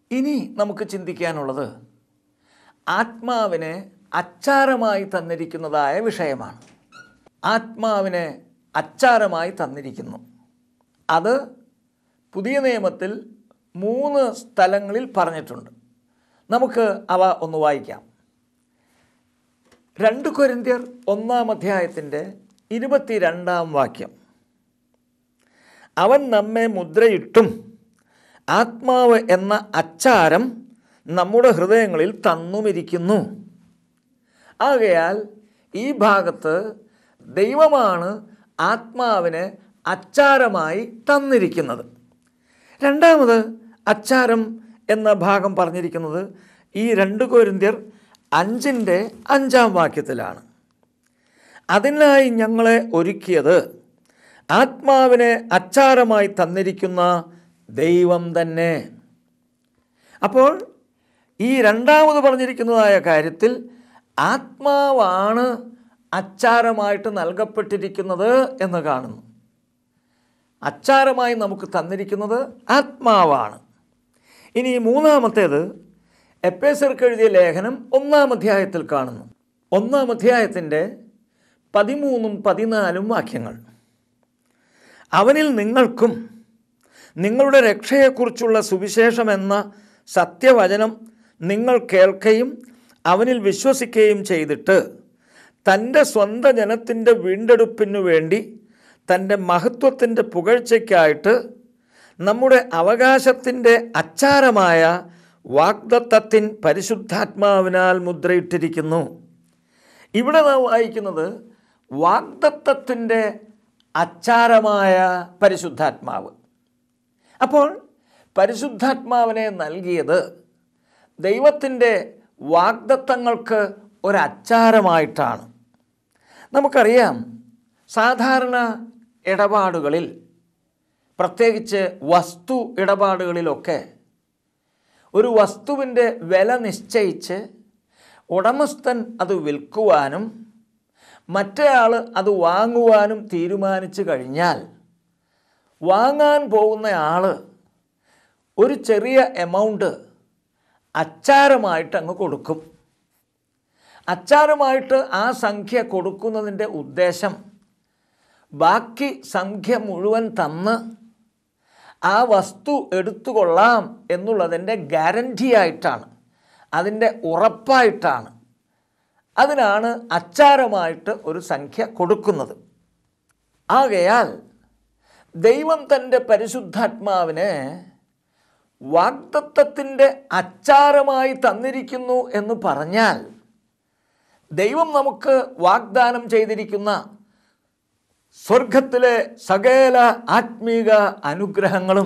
ഇനി നമുക്ക് ചിന്തിക്കാനുള്ളത് ആത്മാവിനെ അച്ചാരമായി തന്നിരിക്കുന്നതായ വിഷയമാണ് ആത്മാവിനെ അച്ചാരമായി തന്നിരിക്കുന്നു അത് പുതിയ നിയമത്തിൽ മൂന്ന് സ്ഥലങ്ങളിൽ പറഞ്ഞിട്ടുണ്ട് നമുക്ക് അവ ഒന്ന് വായിക്കാം രണ്ട് കൊരിന്ത്യർ ഒന്നാം അധ്യായത്തിൻ്റെ ഇരുപത്തിരണ്ടാം വാക്യം അവൻ നമ്മെ മുദ്രയിട്ടും ആത്മാവ് എന്ന അച്ചാരം നമ്മുടെ ഹൃദയങ്ങളിൽ തന്നുമിരിക്കുന്നു ആകയാൽ ഈ ഭാഗത്ത് ദൈവമാണ് ആത്മാവിനെ അച്ചാരമായി തന്നിരിക്കുന്നത് രണ്ടാമത് അച്ചാരം എന്ന ഭാഗം പറഞ്ഞിരിക്കുന്നത് ഈ രണ്ട് കോരിന്ത്യർ അഞ്ചിൻ്റെ അഞ്ചാം വാക്യത്തിലാണ് അതിനായി ഞങ്ങളെ ഒരുക്കിയത് ആത്മാവിനെ അച്ചാരമായി തന്നിരിക്കുന്ന ദൈവം തന്നെ അപ്പോൾ ഈ രണ്ടാമത് പറഞ്ഞിരിക്കുന്നതായ കാര്യത്തിൽ ആത്മാവാണ് അച്ചാരമായിട്ട് നൽകപ്പെട്ടിരിക്കുന്നത് എന്ന് കാണുന്നു അച്ചാരമായി നമുക്ക് തന്നിരിക്കുന്നത് ആത്മാവാണ് ഇനി മൂന്നാമത്തേത് എപ്പേസർക്ക് എഴുതിയ ലേഖനം ഒന്നാം അധ്യായത്തിൽ കാണുന്നു ഒന്നാം അധ്യായത്തിൻ്റെ പതിമൂന്നും പതിനാലും വാക്യങ്ങൾ അവനിൽ നിങ്ങൾക്കും നിങ്ങളുടെ രക്ഷയെക്കുറിച്ചുള്ള സുവിശേഷമെന്ന സത്യവചനം നിങ്ങൾ കേൾക്കുകയും അവനിൽ വിശ്വസിക്കുകയും ചെയ്തിട്ട് തൻ്റെ സ്വന്തം ജനത്തിൻ്റെ വീണ്ടെടുപ്പിനു വേണ്ടി തൻ്റെ മഹത്വത്തിൻ്റെ പുകഴ്ചയ്ക്കായിട്ട് നമ്മുടെ അവകാശത്തിൻ്റെ അച്ചാരമായ വാഗ്ദത്തത്തിൻ പരിശുദ്ധാത്മാവിനാൽ മുദ്രയിട്ടിരിക്കുന്നു ഇവിടെ നാം വായിക്കുന്നത് വാഗ്ദത്തത്തിൻ്റെ അച്ചാരമായ പരിശുദ്ധാത്മാവ് അപ്പോൾ പരിശുദ്ധാത്മാവിനെ നൽകിയത് ദൈവത്തിൻ്റെ വാഗ്ദത്തങ്ങൾക്ക് ഒരച്ചാരമായിട്ടാണ് നമുക്കറിയാം സാധാരണ ഇടപാടുകളിൽ പ്രത്യേകിച്ച് വസ്തു ഇടപാടുകളിലൊക്കെ ഒരു വസ്തുവിൻ്റെ വില നിശ്ചയിച്ച് ഉടമസ്ഥൻ അത് വിൽക്കുവാനും മറ്റേയാൾ അത് വാങ്ങുവാനും തീരുമാനിച്ചു കഴിഞ്ഞാൽ വാങ്ങാൻ പോകുന്ന ആൾ ഒരു ചെറിയ എമൗണ്ട് അച്ചാരമായിട്ട് അങ്ങ് കൊടുക്കും അച്ചാരമായിട്ട് ആ സംഖ്യ കൊടുക്കുന്നതിൻ്റെ ഉദ്ദേശം ബാക്കി സംഖ്യ മുഴുവൻ തന്ന് ആ വസ്തു എടുത്തുകൊള്ളാം എന്നുള്ളതിൻ്റെ ഗ്യാരൻ്റി ആയിട്ടാണ് അതിൻ്റെ ഉറപ്പായിട്ടാണ് അതിനാണ് അച്ചാരമായിട്ട് ഒരു സംഖ്യ കൊടുക്കുന്നത് ആകയാൽ ദൈവം തൻ്റെ പരിശുദ്ധാത്മാവിനെ വാഗ്ദത്തത്തിൻ്റെ അച്ചാരമായി തന്നിരിക്കുന്നു എന്ന് പറഞ്ഞാൽ ദൈവം നമുക്ക് വാഗ്ദാനം ചെയ്തിരിക്കുന്ന സ്വർഗത്തിലെ സകല ആത്മീക അനുഗ്രഹങ്ങളും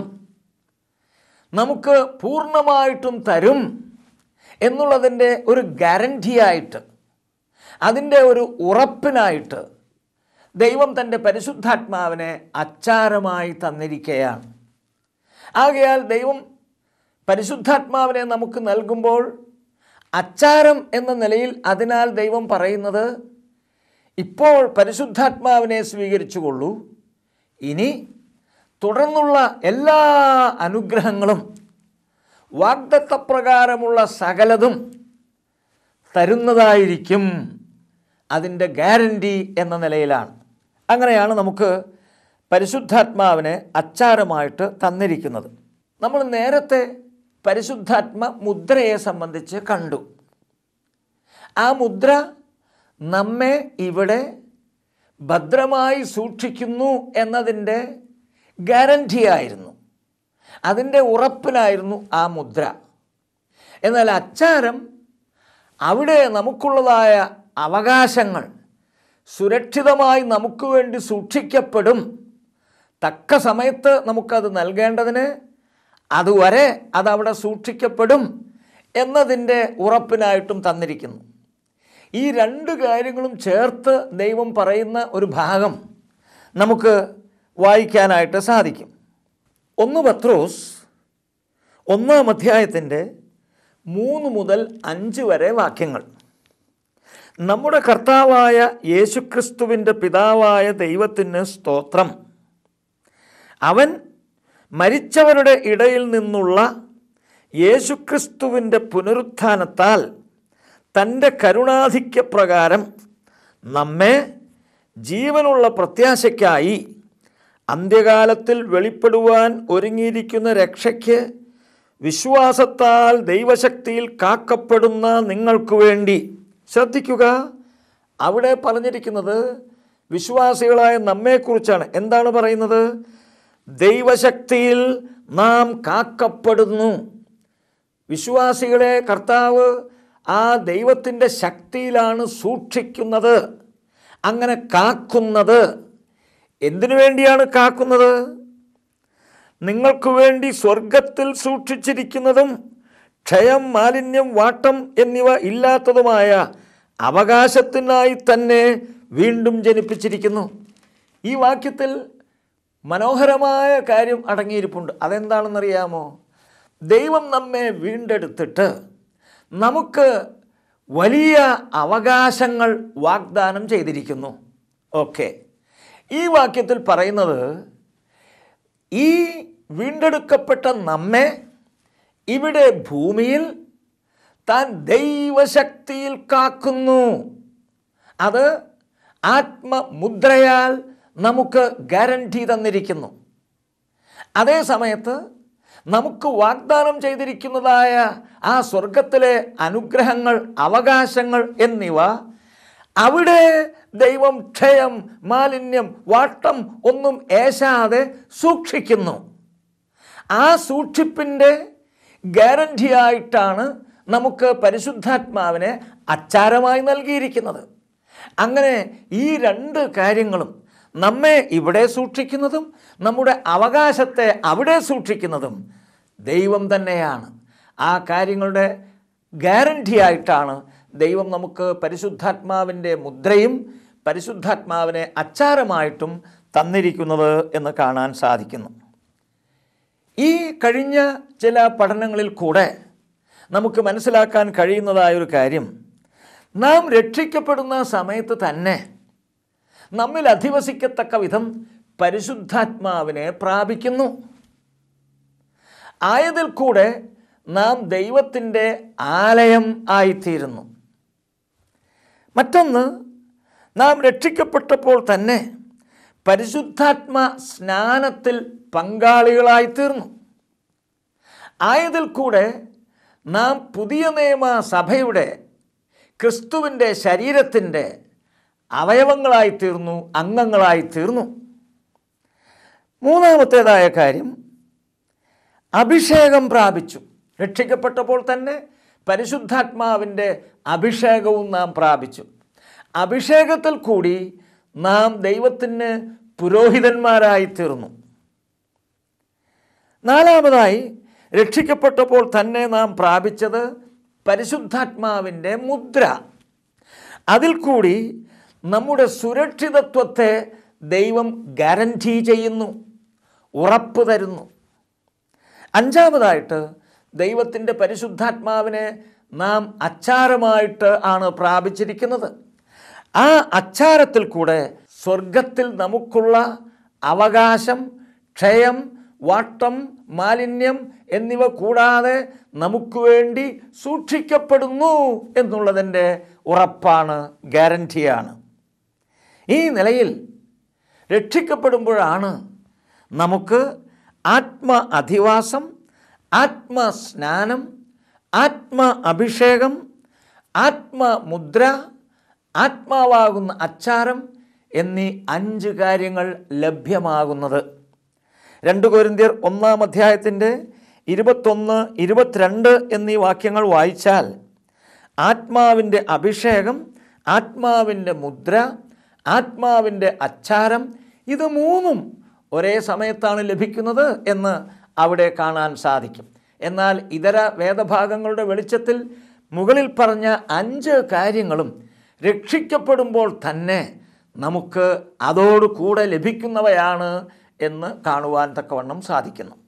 നമുക്ക് പൂർണ്ണമായിട്ടും തരും എന്നുള്ളതിൻ്റെ ഒരു ഗ്യാരൻ്റിയായിട്ട് അതിൻ്റെ ഒരു ഉറപ്പിനായിട്ട് ദൈവം തൻ്റെ പരിശുദ്ധാത്മാവിനെ അച്ചാരമായി തന്നിരിക്കുകയാണ് ആകയാൽ ദൈവം പരിശുദ്ധാത്മാവിനെ നമുക്ക് നൽകുമ്പോൾ അച്ചാരം എന്ന നിലയിൽ അതിനാൽ ദൈവം പറയുന്നത് ഇപ്പോൾ പരിശുദ്ധാത്മാവിനെ സ്വീകരിച്ചുകൊള്ളൂ ഇനി തുടർന്നുള്ള എല്ലാ അനുഗ്രഹങ്ങളും വാഗ്ദത്തപ്രകാരമുള്ള സകലതും തരുന്നതായിരിക്കും അതിൻ്റെ ഗ്യാരൻ്റി എന്ന നിലയിലാണ് അങ്ങനെയാണ് നമുക്ക് പരിശുദ്ധാത്മാവിനെ അച്ചാരമായിട്ട് തന്നിരിക്കുന്നത് നമ്മൾ നേരത്തെ പരിശുദ്ധാത്മ മുദ്രയെ സംബന്ധിച്ച് കണ്ടു ആ മുദ്ര നമ്മെ ഇവിടെ ഭദ്രമായി സൂക്ഷിക്കുന്നു എന്നതിൻ്റെ ഗ്യാരൻ്റിയായിരുന്നു അതിൻ്റെ ഉറപ്പിനായിരുന്നു ആ മുദ്ര എന്നാൽ അച്ചാരം അവിടെ നമുക്കുള്ളതായ അവകാശങ്ങൾ സുരക്ഷിതമായി നമുക്ക് വേണ്ടി സൂക്ഷിക്കപ്പെടും തക്ക സമയത്ത് നമുക്കത് നൽകേണ്ടതിന് അതുവരെ അതവിടെ സൂക്ഷിക്കപ്പെടും എന്നതിൻ്റെ ഉറപ്പിനായിട്ടും തന്നിരിക്കുന്നു ഈ രണ്ട് കാര്യങ്ങളും ചേർത്ത് ദൈവം പറയുന്ന ഒരു ഭാഗം നമുക്ക് വായിക്കാനായിട്ട് സാധിക്കും ഒന്ന് പത്രോസ് ഒന്നാം അധ്യായത്തിൻ്റെ മൂന്ന് മുതൽ അഞ്ച് വരെ വാക്യങ്ങൾ നമ്മുടെ കർത്താവായ യേശുക്രിസ്തുവിൻ്റെ പിതാവായ ദൈവത്തിന് സ്തോത്രം അവൻ മരിച്ചവരുടെ ഇടയിൽ നിന്നുള്ള യേശുക്രിസ്തുവിൻ്റെ പുനരുത്ഥാനത്താൽ തൻ്റെ കരുണാധിക്യപ്രകാരം നമ്മെ ജീവനുള്ള പ്രത്യാശയ്ക്കായി അന്ത്യകാലത്തിൽ വെളിപ്പെടുവാൻ ഒരുങ്ങിയിരിക്കുന്ന രക്ഷയ്ക്ക് വിശ്വാസത്താൽ ദൈവശക്തിയിൽ കാക്കപ്പെടുന്ന നിങ്ങൾക്ക് വേണ്ടി ശ്രദ്ധിക്കുക അവിടെ പറഞ്ഞിരിക്കുന്നത് വിശ്വാസികളായ നമ്മെക്കുറിച്ചാണ് എന്താണ് പറയുന്നത് ദൈവശക്തിയിൽ നാം കാക്കപ്പെടുന്നു വിശ്വാസികളെ കർത്താവ് ആ ദൈവത്തിൻ്റെ ശക്തിയിലാണ് സൂക്ഷിക്കുന്നത് അങ്ങനെ കാക്കുന്നത് എന്തിനു വേണ്ടിയാണ് കാക്കുന്നത് നിങ്ങൾക്ക് വേണ്ടി സ്വർഗത്തിൽ സൂക്ഷിച്ചിരിക്കുന്നതും ക്ഷയം മാലിന്യം വാട്ടം എന്നിവ ഇല്ലാത്തതുമായ അവകാശത്തിനായി തന്നെ വീണ്ടും ജനിപ്പിച്ചിരിക്കുന്നു ഈ വാക്യത്തിൽ മനോഹരമായ കാര്യം അടങ്ങിയിരിപ്പുണ്ട് അതെന്താണെന്നറിയാമോ ദൈവം നമ്മെ വീണ്ടെടുത്തിട്ട് നമുക്ക് വലിയ അവകാശങ്ങൾ വാഗ്ദാനം ചെയ്തിരിക്കുന്നു ഓക്കെ ഈ വാക്യത്തിൽ പറയുന്നത് ഈ വീണ്ടെടുക്കപ്പെട്ട നമ്മെ ഇവിടെ ഭൂമിയിൽ താൻ ദൈവശക്തിയിൽ കാക്കുന്നു അത് ആത്മമുദ്രയാൽ നമുക്ക് ഗ്യാരണ്ടി തന്നിരിക്കുന്നു അതേ സമയത്ത് നമുക്ക് വാഗ്ദാനം ചെയ്തിരിക്കുന്നതായ ആ സ്വർഗത്തിലെ അനുഗ്രഹങ്ങൾ അവകാശങ്ങൾ എന്നിവ അവിടെ ദൈവം ക്ഷയം മാലിന്യം വാട്ടം ഒന്നും ഏശാതെ സൂക്ഷിക്കുന്നു ആ സൂക്ഷിപ്പിൻ്റെ ഗ്യാരണ്ടിയായിട്ടാണ് നമുക്ക് പരിശുദ്ധാത്മാവിനെ അച്ചാരമായി നൽകിയിരിക്കുന്നത് അങ്ങനെ ഈ രണ്ട് കാര്യങ്ങളും നമ്മെ ഇവിടെ സൂക്ഷിക്കുന്നതും നമ്മുടെ അവകാശത്തെ അവിടെ സൂക്ഷിക്കുന്നതും ദൈവം തന്നെയാണ് ആ കാര്യങ്ങളുടെ ഗ്യാരണ്ടിയായിട്ടാണ് ദൈവം നമുക്ക് പരിശുദ്ധാത്മാവിൻ്റെ മുദ്രയും പരിശുദ്ധാത്മാവിനെ അച്ചാരമായിട്ടും തന്നിരിക്കുന്നത് എന്ന് കാണാൻ സാധിക്കുന്നു ഈ കഴിഞ്ഞ ചില പഠനങ്ങളിൽ കൂടെ നമുക്ക് മനസ്സിലാക്കാൻ കഴിയുന്നതായൊരു കാര്യം നാം രക്ഷിക്കപ്പെടുന്ന സമയത്ത് തന്നെ നമ്മിൽ അധിവസിക്കത്തക്ക വിധം പരിശുദ്ധാത്മാവിനെ പ്രാപിക്കുന്നു ആയതിൽ കൂടെ നാം ദൈവത്തിൻ്റെ ആലയം ആയിത്തീരുന്നു മറ്റൊന്ന് നാം രക്ഷിക്കപ്പെട്ടപ്പോൾ തന്നെ പരിശുദ്ധാത്മ സ്നാനത്തിൽ പങ്കാളികളായിത്തീർന്നു ആയതിൽ കൂടെ നാം പുതിയ നിയമ സഭയുടെ ക്രിസ്തുവിൻ്റെ ശരീരത്തിൻ്റെ അവയവങ്ങളായിത്തീർന്നു അംഗങ്ങളായിത്തീർന്നു മൂന്നാമത്തേതായ കാര്യം അഭിഷേകം പ്രാപിച്ചു രക്ഷിക്കപ്പെട്ടപ്പോൾ തന്നെ പരിശുദ്ധാത്മാവിൻ്റെ അഭിഷേകവും നാം പ്രാപിച്ചു അഭിഷേകത്തിൽ കൂടി നാം ദൈവത്തിന് പുരോഹിതന്മാരായി തീർന്നു നാലാമതായി രക്ഷിക്കപ്പെട്ടപ്പോൾ തന്നെ നാം പ്രാപിച്ചത് പരിശുദ്ധാത്മാവിൻ്റെ മുദ്ര അതിൽ കൂടി നമ്മുടെ സുരക്ഷിതത്വത്തെ ദൈവം ഗ്യാരൻറ്റി ചെയ്യുന്നു ഉറപ്പ് തരുന്നു അഞ്ചാമതായിട്ട് ദൈവത്തിൻ്റെ പരിശുദ്ധാത്മാവിനെ നാം അച്ചാരമായിട്ട് ആണ് പ്രാപിച്ചിരിക്കുന്നത് ആ അച്ചാരത്തിൽ കൂടെ സ്വർഗത്തിൽ നമുക്കുള്ള അവകാശം ക്ഷയം വാട്ടം മാലിന്യം എന്നിവ കൂടാതെ നമുക്ക് വേണ്ടി സൂക്ഷിക്കപ്പെടുന്നു എന്നുള്ളതിൻ്റെ ഉറപ്പാണ് ഗ്യാരൻറ്റിയാണ് ഈ നിലയിൽ രക്ഷിക്കപ്പെടുമ്പോഴാണ് നമുക്ക് ആത്മ അധിവാസം ആത്മസ്നാനം ആത്മ അഭിഷേകം ആത്മമുദ്ര ആത്മാവാകുന്ന അച്ചാരം എന്നീ അഞ്ച് കാര്യങ്ങൾ ലഭ്യമാകുന്നത് രണ്ട് കൊരിന്ത്യർ ഒന്നാം അധ്യായത്തിൻ്റെ ഇരുപത്തൊന്ന് ഇരുപത്തിരണ്ട് എന്നീ വാക്യങ്ങൾ വായിച്ചാൽ ആത്മാവിൻ്റെ അഭിഷേകം ആത്മാവിൻ്റെ മുദ്ര ആത്മാവിൻ്റെ അച്ചാരം ഇത് മൂന്നും ഒരേ സമയത്താണ് ലഭിക്കുന്നത് എന്ന് അവിടെ കാണാൻ സാധിക്കും എന്നാൽ ഇതര വേദഭാഗങ്ങളുടെ വെളിച്ചത്തിൽ മുകളിൽ പറഞ്ഞ അഞ്ച് കാര്യങ്ങളും രക്ഷിക്കപ്പെടുമ്പോൾ തന്നെ നമുക്ക് അതോടുകൂടെ ലഭിക്കുന്നവയാണ് എന്ന് കാണുവാൻ തക്കവണ്ണം സാധിക്കുന്നു